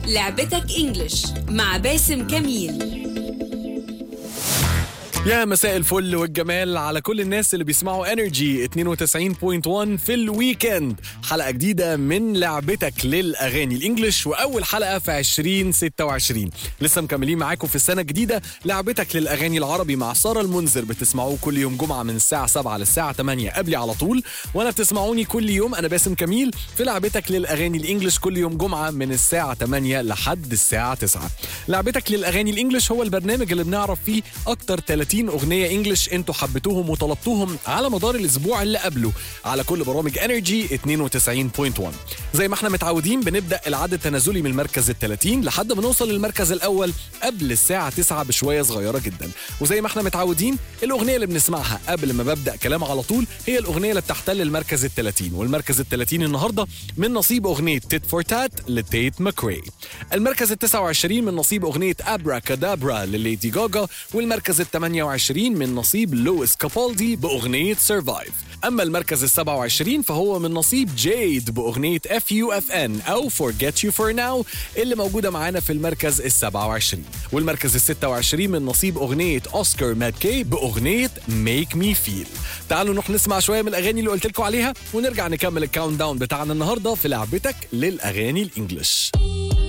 لعبتك انجلش مع باسم كميل يا مساء الفل والجمال على كل الناس اللي بيسمعوا انرجي 92.1 في الويكند حلقه جديده من لعبتك للاغاني الانجليش واول حلقه في 2026 لسه مكملين معاكم في السنه الجديده لعبتك للاغاني العربي مع ساره المنذر بتسمعوه كل يوم جمعه من الساعه 7 للساعه 8 قبلي على طول وانا بتسمعوني كل يوم انا باسم كميل في لعبتك للاغاني الانجليش كل يوم جمعه من الساعه 8 لحد الساعه 9 لعبتك للاغاني الانجليش هو البرنامج اللي بنعرف فيه اكتر 30 اغنيه انجليش انتوا حبيتوهم وطلبتوهم على مدار الاسبوع اللي قبله على كل برامج انرجي 92.1 زي ما احنا متعودين بنبدا العد التنازلي من المركز ال 30 لحد ما نوصل للمركز الاول قبل الساعه 9 بشويه صغيره جدا وزي ما احنا متعودين الاغنيه اللي بنسمعها قبل ما ببدا كلام على طول هي الاغنيه اللي بتحتل المركز ال 30 والمركز ال 30 النهارده من نصيب اغنيه تيت فور تات لتيت ماكري المركز ال 29 من نصيب اغنيه ابرا كادابرا لليدي جاجا والمركز ال 28 من نصيب لويس كابالدي باغنيه سرفايف اما المركز ال 27 فهو من نصيب جيد باغنيه اف يو اف ان او فورجيت يو فور ناو اللي موجوده معانا في المركز ال 27 والمركز ال 26 من نصيب اغنيه اوسكار ماكي باغنيه ميك مي فيل تعالوا نروح نسمع شويه من الاغاني اللي قلت لكم عليها ونرجع نكمل الكاونت داون بتاعنا النهارده في لعبتك للاغاني الانجليش